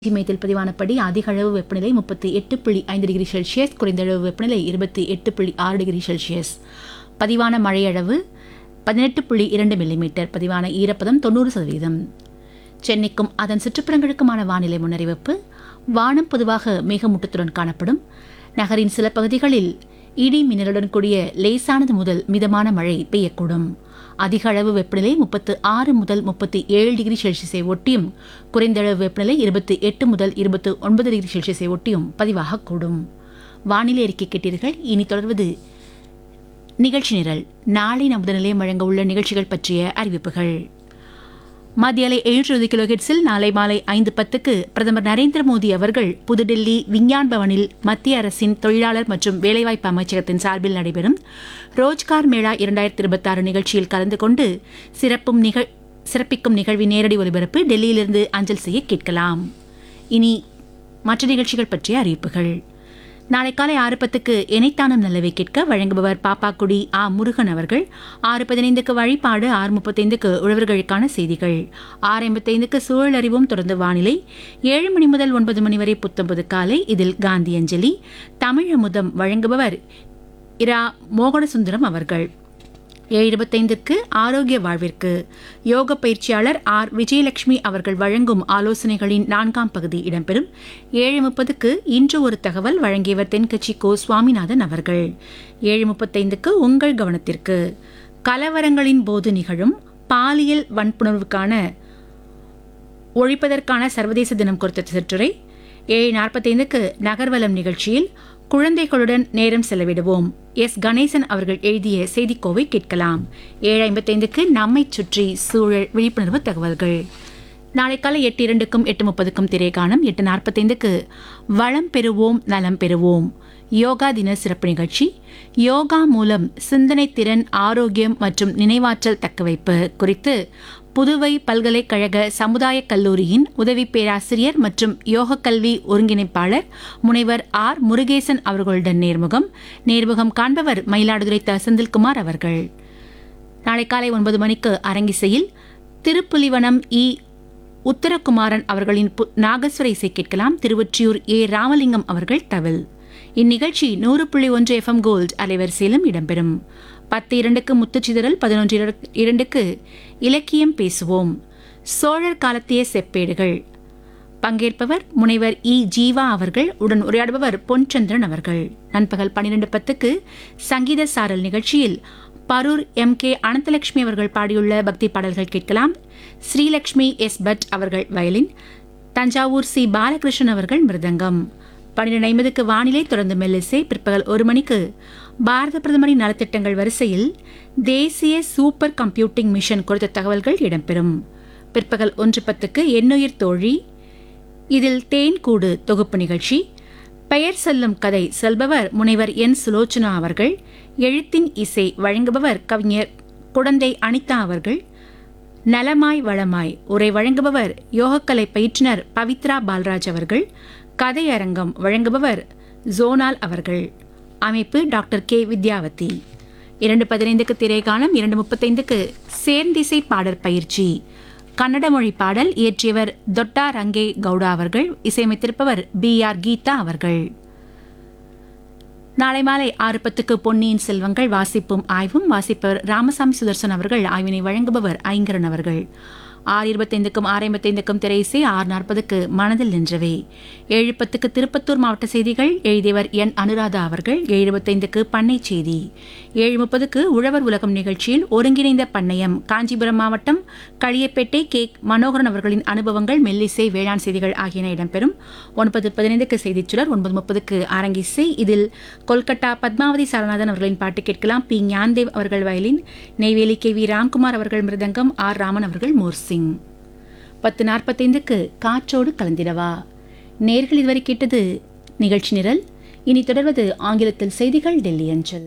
மையத்தில் பதிவானபடி அதிக அளவு வெப்பநிலை முப்பத்தி எட்டு புள்ளி ஐந்து டிகிரி செல்சியஸ் குறைந்த அளவு வெப்பநிலை இருபத்தி எட்டு புள்ளி ஆறு டிகிரி செல்சியஸ் பதிவான மழையளவு பதினெட்டு புள்ளி இரண்டு மில்லிமீட்டர் பதிவான ஈரப்பதம் தொண்ணூறு சதவீதம் சென்னைக்கும் அதன் சுற்றுப்புறங்களுக்குமான வானிலை முன்னறிவிப்பு வானம் பொதுவாக மேகமூட்டத்துடன் காணப்படும் நகரின் சில பகுதிகளில் இடி மின்னலுடன் கூடிய லேசானது முதல் மிதமான மழை பெய்யக்கூடும் அதிக அளவு வெப்பநிலை முப்பத்து ஆறு முதல் முப்பத்தி ஏழு டிகிரி செல்சியஸை ஒட்டியும் குறைந்த அளவு வெப்பநிலை இருபத்தி எட்டு முதல் இருபத்து ஒன்பது டிகிரி செல்சியஸை ஒட்டியும் பதிவாகக்கூடும் வானிலை அறிக்கை கேட்டீர்கள் இனி தொடர்வது நிகழ்ச்சி நிரல் நாளை நமது நிலையம் வழங்க உள்ள நிகழ்ச்சிகள் பற்றிய அறிவிப்புகள் மத்தியாலை எழுநூற்றி கிலோ ஹெட்ஸில் நாளை மாலை ஐந்து பத்துக்கு பிரதமர் நரேந்திர மோடி அவர்கள் புதுடில்லி விஞ்ஞான் பவனில் மத்திய அரசின் தொழிலாளர் மற்றும் வேலைவாய்ப்பு அமைச்சகத்தின் சார்பில் நடைபெறும் ரோஜ்கார் மேளா இரண்டாயிரத்தி இருபத்தாறு நிகழ்ச்சியில் கலந்து கொண்டு சிறப்பும் நிகழ் சிறப்பிக்கும் நிகழ்வின் நேரடி ஒலிபரப்பு டெல்லியிலிருந்து அஞ்சல் செய்ய கேட்கலாம் இனி மற்ற நிகழ்ச்சிகள் பற்றிய அறிவிப்புகள் நாளை காலை ஆறு பத்துக்கு இணைத்தானம் நல்லவை கேட்க வழங்குபவர் பாப்பாக்குடி ஆ முருகன் அவர்கள் ஆறு பதினைந்துக்கு வழிபாடு ஆறு முப்பத்தைந்துக்கு உழவர்களுக்கான செய்திகள் ஆறு ஐம்பத்தைந்துக்கு சூழல் அறிவும் தொடர்ந்து வானிலை ஏழு மணி முதல் ஒன்பது மணி வரை புத்தம்பது காலை இதில் காந்தி அஞ்சலி தமிழ் அமுதம் வழங்குபவர் இரா மோகனசுந்தரம் அவர்கள் ஏழு இருபத்தைந்திற்கு ஆரோக்கிய வாழ்விற்கு யோக பயிற்சியாளர் ஆர் விஜயலட்சுமி அவர்கள் வழங்கும் ஆலோசனைகளின் நான்காம் பகுதி இடம்பெறும் ஏழு முப்பதுக்கு இன்று ஒரு தகவல் வழங்கியவர் தென்கட்சி கோ சுவாமிநாதன் அவர்கள் ஏழு முப்பத்தைந்துக்கு உங்கள் கவனத்திற்கு கலவரங்களின் போது நிகழும் பாலியல் வன்புணர்வுக்கான ஒழிப்பதற்கான சர்வதேச தினம் குறித்த சிற்றுரை ஏழு நாற்பத்தைந்துக்கு நகர்வலம் நிகழ்ச்சியில் குழந்தைகளுடன் நேரம் செலவிடுவோம் எஸ் கணேசன் அவர்கள் எழுதிய செய்திக்கோவை கேட்கலாம் ஏழு ஐம்பத்தைந்துக்கு நம்மை சுற்றி சூழல் விழிப்புணர்வு தகவல்கள் நாளை காலை எட்டு இரண்டுக்கும் எட்டு முப்பதுக்கும் திரைகாணம் எட்டு நாற்பத்தைந்துக்கு வளம் பெறுவோம் நலம் பெறுவோம் யோகா தின சிறப்பு நிகழ்ச்சி யோகா மூலம் சிந்தனை திறன் ஆரோக்கியம் மற்றும் நினைவாற்றல் தக்கவைப்பு குறித்து புதுவை பல்கலைக்கழக சமுதாய கல்லூரியின் உதவி பேராசிரியர் மற்றும் யோக கல்வி ஒருங்கிணைப்பாளர் முனைவர் ஆர் முருகேசன் அவர்களுடன் நேர்முகம் நேர்முகம் காண்பவர் மயிலாடுதுறை த செந்தில்குமார் அவர்கள் நாளை காலை ஒன்பது மணிக்கு அரங்கிசையில் திருப்புலிவனம் இ உத்தரகுமாரன் அவர்களின் பு- நாகஸ்வர இசை கேட்கலாம் திருவொற்றியூர் ஏ ராமலிங்கம் அவர்கள் தவில் இந்நிகழ்ச்சி நூறு புள்ளி ஒன்று எஃப்எம் கோல்ட் அலைவரிசையிலும் இடம்பெறும் பத்து இரண்டுக்கு முத்துச்சிதறல் பதினொன்று இர- இரண்டுக்கு இலக்கியம் பேசுவோம் சோழர் காலத்திய செப்பேடுகள் பங்கேற்பவர் முனைவர் இ ஜீவா அவர்கள் உடன் உரையாடுபவர் பொன்சந்திரன் அவர்கள் நண்பகல் பன்னிரண்டு பத்துக்கு சங்கீத சாரல் நிகழ்ச்சியில் பரூர் எம் கே அனந்தலட்சுமி அவர்கள் பாடியுள்ள பக்தி பாடல்கள் கேட்கலாம் ஸ்ரீலக்ஷ்மி எஸ் பட் அவர்கள் வயலின் தஞ்சாவூர் சி பாலகிருஷ்ணன் அவர்கள் மிருதங்கம் பன்னிரண்டு ஐம்பதுக்கு வானிலை தொடர்ந்து மெல்லிசை பிற்பகல் ஒரு மணிக்கு பாரத பிரதமரின் நலத்திட்டங்கள் வரிசையில் தேசிய சூப்பர் கம்ப்யூட்டிங் மிஷன் குறித்த தகவல்கள் இடம்பெறும் பிற்பகல் ஒன்று பத்துக்கு எண்ணுயிர் தோழி இதில் தேன்கூடு தொகுப்பு நிகழ்ச்சி பெயர் சொல்லும் கதை சொல்பவர் முனைவர் என் சுலோச்சனா அவர்கள் எழுத்தின் இசை வழங்குபவர் கவிஞர் குடந்தை அனிதா அவர்கள் நலமாய் வளமாய் உரை வழங்குபவர் யோகக்கலை பயிற்றுனர் பவித்ரா பால்ராஜ் அவர்கள் கதையரங்கம் வழங்குபவர் ஜோனால் அவர்கள் அமைப்பு டாக்டர் கே வித்யாவதி இரண்டு பதினைந்துக்கு திரைகாலம் இரண்டு முப்பத்தைந்துக்கு சேர்ந்திசை பாடற் பயிற்சி கன்னட மொழி பாடல் இயற்றியவர் தொட்டா ரங்கே கவுடா அவர்கள் இசையமைத்திருப்பவர் பி ஆர் கீதா அவர்கள் நாளை மாலை ஆறு பத்துக்கு பொன்னியின் செல்வங்கள் வாசிப்பும் ஆய்வும் வாசிப்பவர் ராமசாமி சுதர்சன் அவர்கள் ஆய்வினை வழங்குபவர் ஐங்கரன் அவர்கள் ஆறு இருபத்தைந்துக்கும் ஆறு ஐம்பத்தைந்துக்கும் திரையிசை ஆறு நாற்பதுக்கு மனதில் நின்றவை ஏழு பத்துக்கு திருப்பத்தூர் மாவட்ட செய்திகள் எழுதியவர் என் அனுராதா அவர்கள் ஏழு இருபத்தைந்துக்கு பண்ணை செய்தி ஏழு முப்பதுக்கு உழவர் உலகம் நிகழ்ச்சியில் ஒருங்கிணைந்த பண்ணையம் காஞ்சிபுரம் மாவட்டம் களியப்பேட்டை கே மனோகரன் அவர்களின் அனுபவங்கள் மெல்லிசை வேளாண் செய்திகள் ஆகியன இடம்பெறும் ஒன்பது பதினைந்துக்கு செய்திச் சுடர் ஒன்பது முப்பதுக்கு அரங்கிசை இதில் கொல்கத்தா பத்மாவதி சாரநாதன் அவர்களின் பாட்டு கேட்கலாம் பி ஞான்தேவ் அவர்கள் violin Neyveli K V Ramkumar அவர்கள் மிருதங்கம் ஆர் ராமன் அவர்கள் மோர்சிங் பத்து நாற்பத்தைந்துக்கு காற்றோடு கலந்திடவா நேர்கள் இதுவரை கேட்டது நிகழ்ச்சி நிரல் இனி தொடர்வது ஆங்கிலத்தில் செய்திகள் டெல்லி அஞ்சல்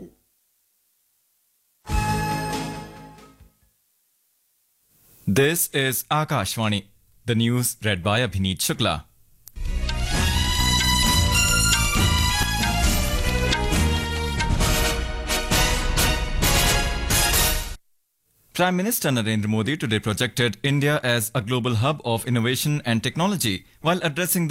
This is Akashvani. The news read by Abhineet Shukla. Prime Minister Narendra Modi today projected India as a global hub of innovation and technology while addressing the